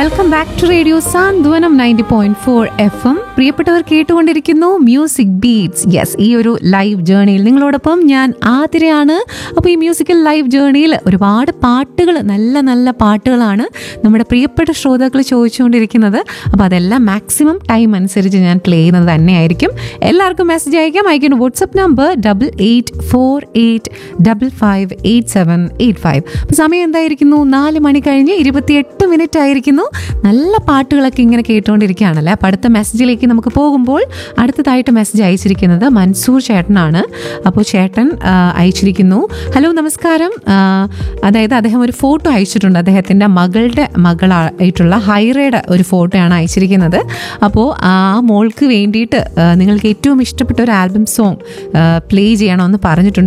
welcome back to radio Santhwanam ninety point four F M പ്രിയപ്പെട്ടവർ കേട്ടുകൊണ്ടിരിക്കുന്നു music beats yes ഈ ഒരു ലൈവ് ജേണിയിൽ നിങ്ങളോടൊപ്പം ഞാൻ ആതിരയാണ് അപ്പോൾ ഈ മ്യൂസിക്കൽ ലൈവ് ജേണിയിൽ ഒരുപാട് പാട്ടുകൾ നല്ല നല്ല പാട്ടുകളാണ് നമ്മുടെ പ്രിയപ്പെട്ട ശ്രോതാക്കൾ ചോദിച്ചുകൊണ്ടിരിക്കുന്നത് അപ്പോൾ അതെല്ലാം മാക്സിമം ടൈം അനുസരിച്ച് ഞാൻ പ്ലേ ചെയ്യുന്നത് തന്നെയായിരിക്കും എല്ലാവർക്കും മെസ്സേജ് അയക്കാം അയക്കുന്ന WhatsApp number double eight four eight double five eight seven eight five അപ്പോൾ സമയം എന്തായിരിക്കുന്നു നാല് മണി കഴിഞ്ഞ് ഇരുപത്തിയെട്ട് മിനിറ്റ് ആയിരിക്കുന്നു നല്ല പാട്ടുകളൊക്കെ ഇങ്ങനെ കേട്ടുകൊണ്ടിരിക്കുകയാണല്ലേ അപ്പോൾ അടുത്ത മെസ്സേജിലേക്ക് നമുക്ക് പോകുമ്പോൾ അടുത്തതായിട്ട് മെസ്സേജ് അയച്ചിരിക്കുന്നത് മൻസൂർ ചേട്ടനാണ് അപ്പോൾ ചേട്ടൻ ആ, അയച്ചിരിക്കുന്നു ഹലോ നമസ്കാരം ആ, അതായത് അദ്ദേഹം ഒരു ഫോട്ടോ അയച്ചിട്ടുണ്ട് അദ്ദേഹത്തിൻ്റെ മകളുടെ മകളായിട്ടുള്ള ഹൈറയുടെ ഒരു ഫോട്ടോയാണ് അയച്ചിരിക്കുന്നത് അപ്പോൾ ആ മോൾക്ക് വേണ്ടിയിട്ട് ആ, നിങ്ങൾക്ക് ഏറ്റവും ഇഷ്ടപ്പെട്ട ഒരു ആൽബം സോങ് പ്ലേ ചെയ്യണമെന്ന് പറഞ്ഞിട്ടുണ്ട്